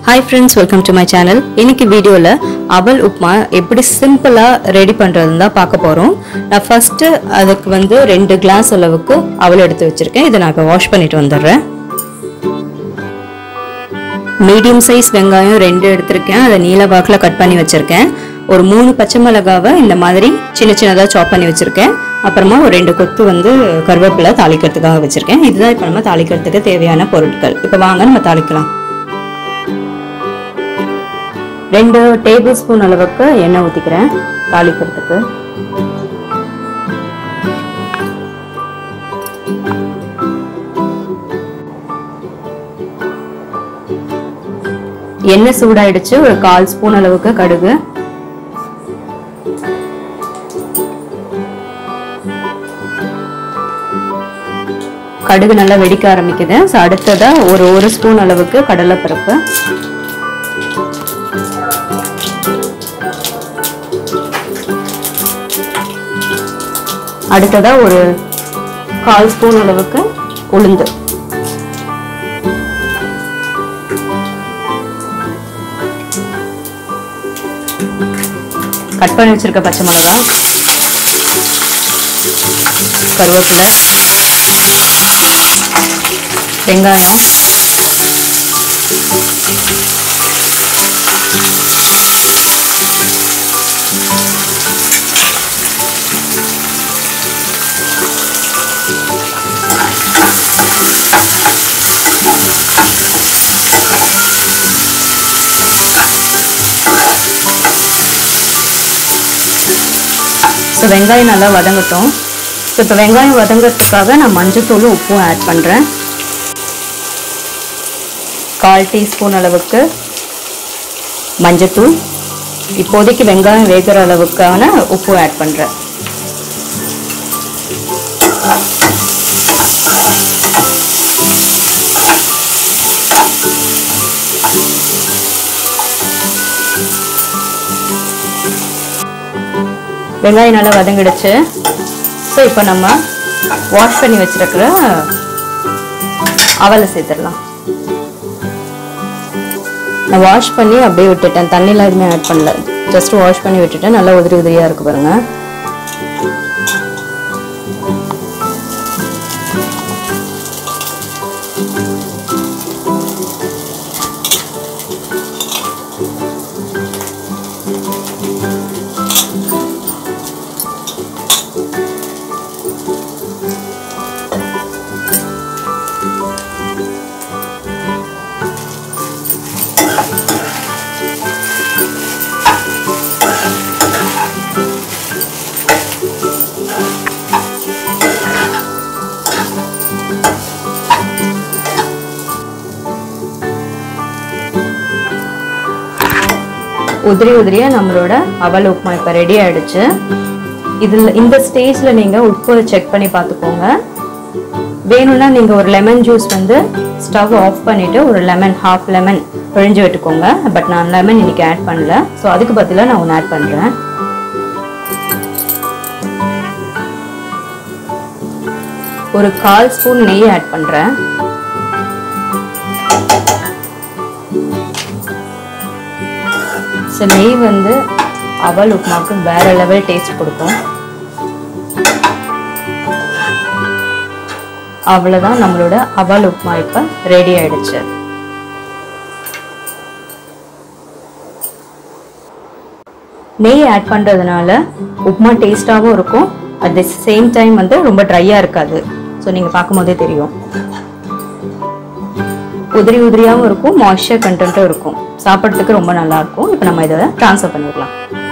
hi friends welcome to my channel இன்னைக்கு வீடியோவில் அவல் உப்மா எப்படி சிம்பிளாக ரெடி பண்ணுறதுன்னு தான் பார்க்க போகிறோம் நான் ஃபஸ்ட்டு அதுக்கு வந்து ரெண்டு கிளாஸ் அளவுக்கு அவல் எடுத்து வச்சுருக்கேன் இதை நான் இப்போ வாஷ் பண்ணிட்டு வந்துடுறேன் மீடியம் சைஸ் வெங்காயம் ரெண்டு எடுத்திருக்கேன் அதை நீல வாக்கில் கட் பண்ணி வச்சுருக்கேன் ஒரு மூணு பச்சை மிளகாவை இந்த மாதிரி சின்ன சின்னதாக சாப் பண்ணி வச்சுருக்கேன் அப்புறமா ஒரு ரெண்டு கொத்து வந்து கருவேப்பிலை தாளிக்கிறதுக்காக வச்சுருக்கேன் இதுதான் இப்போ நம்ம தாளிக்கிறதுக்கு தேவையான பொருட்கள் இப்போ வாங்க நம்ம தாளிக்கலாம் ரெண்டு டேபிள் ஸ்பூன் அளவுக்கு எண்ணெய் ஊற்றிக்கிறேன் தாளிக்கிறதுக்கு எண்ணெய் சூடாயிடுச்சு ஒரு கால் ஸ்பூன் அளவுக்கு கடுகு கடுகு நல்லா வெடிக்க ஆரம்பிக்குது ஸோ அடுத்ததா ஒரு ஒரு ஸ்பூன் அளவுக்கு கடலைப்பருப்பு அடுத்ததா ஒரு கால் ஸ்பூன் அளவுக்கு உளுந்து கட் பண்ணி வச்சிருக்க பச்சை மிளகா கருவேப்பிலை வெங்காயம் ஸோ வெங்காயம் நல்லா வதங்கட்டும் ஸோ இப்போ வெங்காயம் வதங்கிறதுக்காக நான் மஞ்சத்தூளும் உப்பும் ஆட் பண்ணுறேன் கால் டீஸ்பூன் அளவுக்கு மஞ்சத்தூள் இப்போதைக்கு வெங்காயம் வேகிற அளவுக்கான உப்பு ஆட் பண்ணுறேன் வெங்காயம் நல்லா வதங்கிடுச்சு ஸோ இப்போ நம்ம வாஷ் பண்ணி வச்சிருக்கிற அவலை சேர்த்துடலாம் நான் வாஷ் பண்ணி அப்படியே விட்டுட்டேன் தண்ணியில் எதுவுமே ஆட் பண்ணல ஜஸ்ட் வாஷ் பண்ணி விட்டுட்டேன் நல்லா உதிரி உதிரியாக இருக்கு பாருங்க உதிரி உதிரியா நம்மளோட அவல் உப்புமா இப்போ ரெடி ஆயிடுச்சு இதில் இந்த ஸ்டேஜில் நீங்கள் உப்பு செக் பண்ணி பார்த்துக்கோங்க வேணும்னா நீங்கள் ஒரு லெமன் ஜூஸ் வந்து ஸ்டவ் ஆஃப் பண்ணிவிட்டு ஒரு லெமன் ஹாஃப் லெமன் பிழிஞ்சு விட்டுக்கோங்க பட் நான் லெமன் இன்னைக்கு ஆட் பண்ணல ஸோ அதுக்கு பதிலாக நான் ஒன்று ஆட் பண்ணுறேன் ஒரு கால் ஸ்பூன் நெய் ஆட் பண்ணுறேன் ஸோ நெய் வந்து அவல் உப்புமாவுக்கு வேற லெவல் டேஸ்ட் கொடுக்கும் அவ்வளோதான் நம்மளோட அவல் உப்புமா இப்போ ரெடி ஆயிடுச்சு நெய் ஆட் பண்ணுறதுனால உப்புமா டேஸ்டாகவும் இருக்கும் அட் த சேம் டைம் வந்து ரொம்ப ட்ரையாக இருக்காது ஸோ நீங்கள் பார்க்கும்போதே தெரியும் உதிரி உதிரியாகவும் இருக்கும் மாய்ஸ்சர் கண்டென்ட்டும் இருக்கும் சாப்பிட்றதுக்கு ரொம்ப நல்லா இருக்கும் இப்போ நம்ம இதை ட்ரான்ஸ்ஃபர் பண்ணிடலாம்